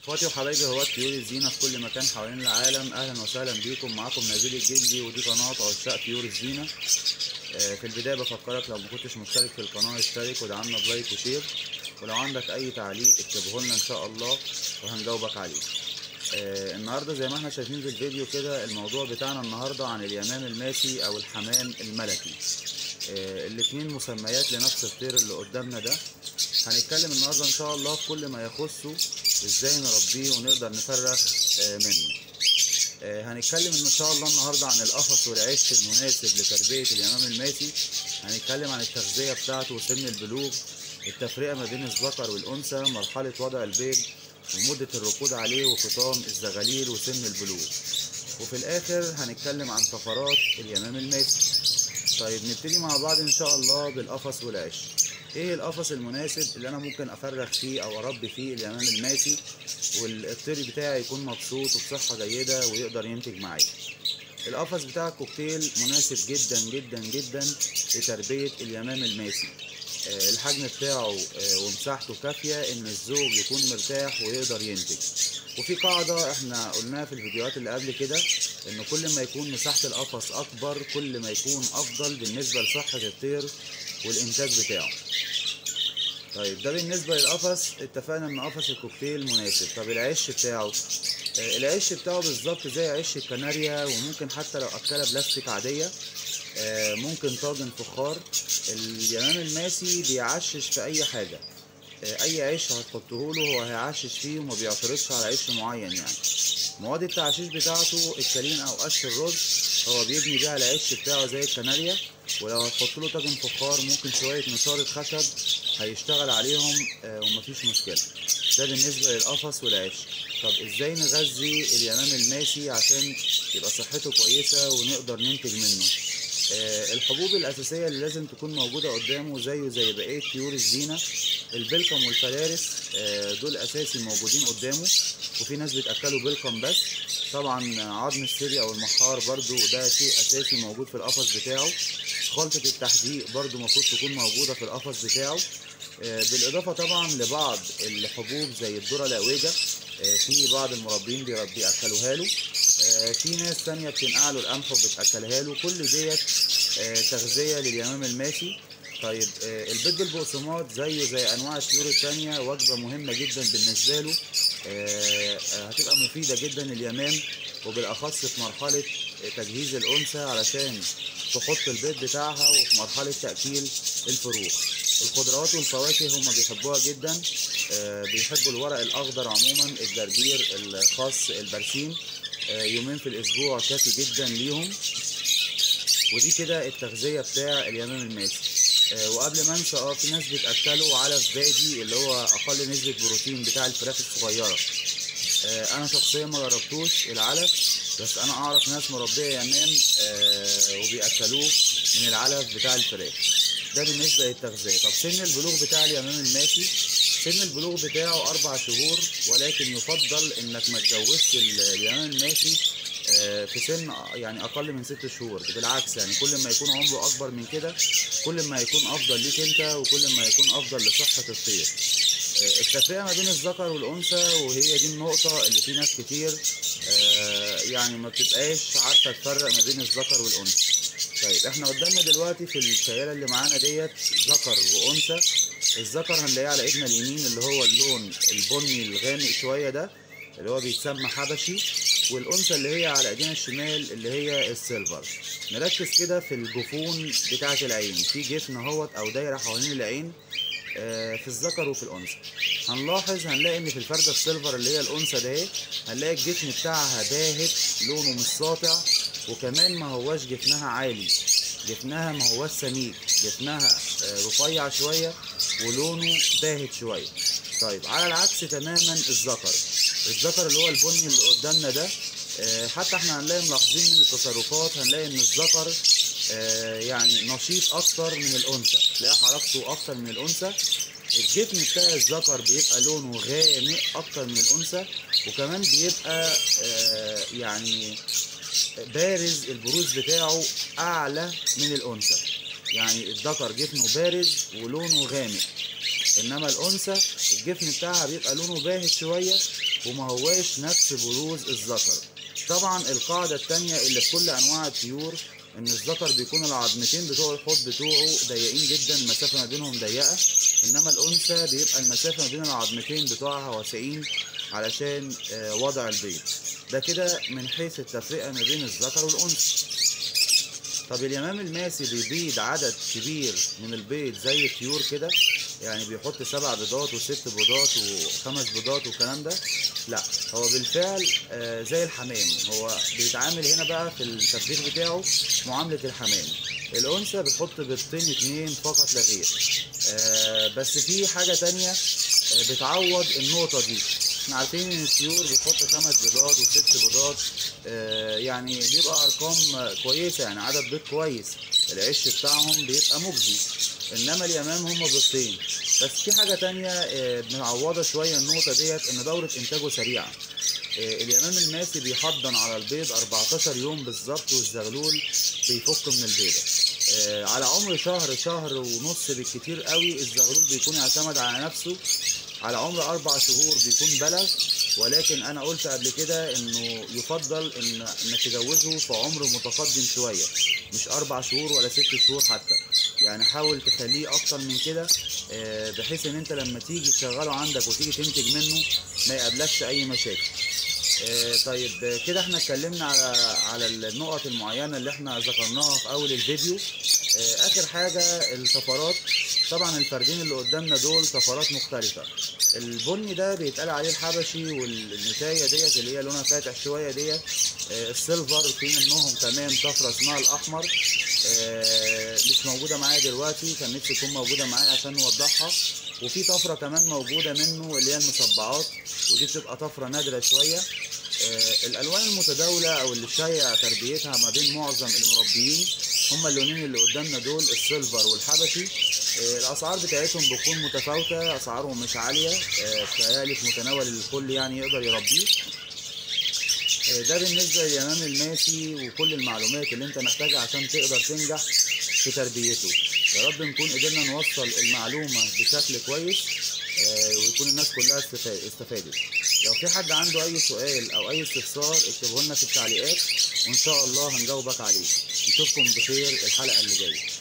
اخواتي وحبايبي هو طيور الزينة في كل مكان حوالين العالم اهلا وسهلا بيكم معاكم نبيل الجندي ودي قناة عشاق طيور الزينة آه، في البداية بفكرك لو ما كنتش مشترك في القناة اشترك ودعمنا بلايك وشير ولو عندك اي تعليق اكتبه لنا ان شاء الله وهنجاوبك عليه آه، النهارده زي ما احنا شايفين في الفيديو كده الموضوع بتاعنا النهارده عن اليمام الماسي او الحمام الملكي آه، الاتنين مسميات لنفس الطير اللي قدامنا ده هنتكلم النهارده ان شاء الله في كل ما يخصه ازاي نربيه ونقدر نفرخ آه، منه آه، هنتكلم ان شاء الله النهارده عن القفص والعش المناسب لتربيه اليمام الماسي هنتكلم عن التغذيه بتاعته وسن البلوغ التفرقه ما بين الذكر والانثى مرحله وضع البيض ومده الركود عليه وفطام الزغاليل وسن البلوغ وفي الاخر هنتكلم عن طفرات اليمام الماسي طيب نبتدي مع بعض ان شاء الله بالقفص والعش ايه القفص المناسب اللي انا ممكن افرغ فيه او اربي فيه اليمام الماسي والطير بتاعي يكون مبسوط وبصحه جيده ويقدر ينتج معايا القفص بتاع الكوكتيل مناسب جدا جدا جدا لتربيه اليمام الماسي آه، الحجم بتاعه آه، ومساحته كافيه ان الزوج يكون مرتاح ويقدر ينتج وفي قاعده احنا قلناها في الفيديوهات اللي قبل كده ان كل ما يكون مساحه القفص اكبر كل ما يكون افضل بالنسبه لصحه الطير والانتاج بتاعه طيب ده بالنسبه للقفص اتفقنا ان قفص الكوكتيل مناسب طب العش بتاعه آه، العش بتاعه بالظبط زي عش الكناريا وممكن حتى لو اكله بلاستيك عاديه آه، ممكن طاجن فخار اليمام الماسي بيعشش في اي حاجه آه، اي عيش هتحطه له هو هيعشش فيه وما بيعترضش على عيش معين يعني مواد التعشيش بتاعته الكلين او قش الرز هو بيبني بيها العش بتاعه زي الكناريا ولو هتحط له طاجن فخار ممكن شويه نشاره خشب هيشتغل عليهم آه، ومفيش مشكله ده بالنسبه للقفص والعش طب ازاي نغذي اليمام الماسي عشان يبقى صحته كويسه ونقدر ننتج منه آه، الحبوب الأساسية اللي لازم تكون موجودة قدامه زيه زي بقية طيور الزينة البلكم والفلارس آه، دول أساسي موجودين قدامه وفي ناس بتأكلوا بلكم بس طبعا عظم السري أو المحار برضو ده شيء أساسي موجود في القفص بتاعه خلطة التحديق برضو المفروض تكون موجودة في القفص بتاعه آه، بالإضافة طبعا لبعض الحبوب زي الذرة الأويجة آه، في بعض المربين بيرب- بيأكلوها له آه، في ناس تانية بتنقع له القمح وبتأكلها له كل ديت آه، تغذية لليمام الماشي طيب آه، البيض بالبقسماط زيه زي أنواع الطيور التانية وجبة مهمة جدا بالنسبة له آه، آه، هتبقى مفيدة جدا لليمام وبالأخص في مرحلة آه، تجهيز الأنثى علشان تحط البيض بتاعها وفي مرحلة تأكيل الفروخ الخضروات والفواكه هم بيحبوها جدا آه، بيحبوا الورق الأخضر عموما الجرجير الخس البرسيم آه، يومين في الأسبوع كافي جدا ليهم ودي كده التغذية بتاع اليمام الماسي آه، وقبل ما انسى اه في ناس بتاكلوا علف بادي اللي هو اقل نسبة بروتين بتاع الفراخ الصغيرة آه، انا شخصيا ما جربتوش العلف بس انا اعرف ناس مربيه يمام آه، وبياكلوه من العلف بتاع الفراخ ده بالنسبه للتغذيه طب سن البلوغ بتاع اليمام الماسي سن البلوغ بتاعه اربع شهور ولكن يفضل انك ما تجوزش ال- اليمام الماسي آه، في سن يعني اقل من ست شهور بالعكس يعني كل ما يكون عمره اكبر من كده كل ما يكون افضل ليك انت وكل ما يكون افضل لصحه الطير آه، التفرقه ما بين الذكر والانثى وهي دي النقطه اللي في ناس كتير آه، يعني ما بتبقاش عارفه تفرق ما بين الذكر والانثى طيب احنا قدامنا دلوقتي في الشياله اللي معانا ديت ذكر وانثى الذكر هنلاقيه على ايدنا اليمين اللي هو اللون البني الغامق شويه ده اللي هو بيتسمى حبشي والانثى اللي هي على ايدينا الشمال اللي هي السيلفر نركز كده في الجفون بتاعه العين في جفن اهوت او دايره حوالين العين آه، في الذكر وفي الانثى هنلاحظ هنلاقي ان في الفرده السيلفر اللي هي الانثى ده هنلاقي الجفن بتاعها باهت لونه مش ساطع وكمان ما هواش جفنها عالي جفنها ما هواش سميك جفنها آه، رفيع شويه ولونه باهت شويه طيب على العكس تماما الذكر الذكر اللي هو البني اللي قدامنا ده آه، حتى احنا هنلاقي ملاحظين من التصرفات هنلاقي ان الذكر آه، يعني نشيط اكتر من الانثى تلاقي حركته اكتر من الانثى الجفن بتاع الذكر بيبقى لونه غامق اكتر من الانثى وكمان بيبقى آه، يعني بارز البروز بتاعه اعلى من الانثى يعني الذكر جفنه بارز ولونه غامق انما الانثى الجفن بتاعها بيبقى لونه باهت شويه وما هواش نفس بروز الذكر طبعا القاعدة التانية اللي في كل انواع الطيور ان الذكر بيكون العظمتين بتوع الحوض بتوعه ضيقين جدا المسافة ما بينهم ضيقة انما الانثى بيبقى المسافة ما بين العظمتين بتوعها واسعين علشان آه، وضع البيض ده كده من حيث التفرقة ما بين الذكر والانثى طب اليمام الماسي بيبيض عدد كبير من البيض زي الطيور كده يعني بيحط سبع بيضات وست بيضات وخمس بيضات والكلام ده لا هو بالفعل آه، زي الحمام هو بيتعامل هنا بقى في التفريغ بتاعه معاملة الحمام الأنثى بتحط بيضتين اتنين فقط لا غير آه، بس في حاجة تانية آه، بتعوض النقطة دي احنا عارفين ان الطيور بتحط خمس بيضات وست بيضات آه، يعني بيبقى ارقام آه، كويسه يعني عدد بيض كويس العش بتاعهم بيبقى مجزي انما اليمام هم بيضتين بس في حاجه تانية آه، بنعوضها شويه النقطه ديت ان دوره انتاجه سريعه آه، اليمام الماسي بيحضن على البيض 14 يوم بالظبط والزغلول بيفك من البيضه آه، على عمر شهر شهر ونص بالكتير قوي الزغلول بيكون اعتمد على نفسه على عمر أربع شهور بيكون بلغ ولكن أنا قلت قبل كده إنه يفضل إن إنك تجوزه في عمر متقدم شوية مش أربع شهور ولا ست شهور حتى يعني حاول تخليه أكتر من كده آه، بحيث إن أنت لما تيجي تشغله عندك وتيجي تنتج منه ما يقابلكش أي مشاكل. آه، طيب آه، كده احنا اتكلمنا على على النقط المعينة اللي احنا ذكرناها في أول الفيديو آه، آخر حاجة الطفرات طبعا الفردين اللي قدامنا دول طفرات مختلفة البني ده بيتقال عليه الحبشي والنتاية ديت اللي هي لونها فاتح شوية ديت آه، السيلفر في منهم كمان طفرة اسمها الأحمر آه، مش موجودة معايا دلوقتي كان نفسي تكون موجودة معايا عشان نوضحها وفي طفرة كمان موجودة منه اللي هي المصبعات ودي بتبقى طفرة نادرة شوية آه، الألوان المتداولة أو اللي شايع تربيتها ما بين معظم المربيين هما اللونين اللي قدامنا دول السيلفر والحبشي آه، الأسعار بتاعتهم بتكون متفاوتة أسعارهم مش عالية آه، بتهيألي في متناول الكل يعني يقدر يربيه آه، ده بالنسبة لليمام الماسي وكل المعلومات اللي انت محتاجها عشان تقدر تنجح في تربيته يا رب نكون قدرنا نوصل المعلومة بشكل كويس آه، ويكون الناس كلها استفا- استفادت لو في حد عنده اي سؤال او اي استفسار اكتبه لنا في التعليقات وان شاء الله هنجاوبك عليه نشوفكم بخير الحلقة اللي جاية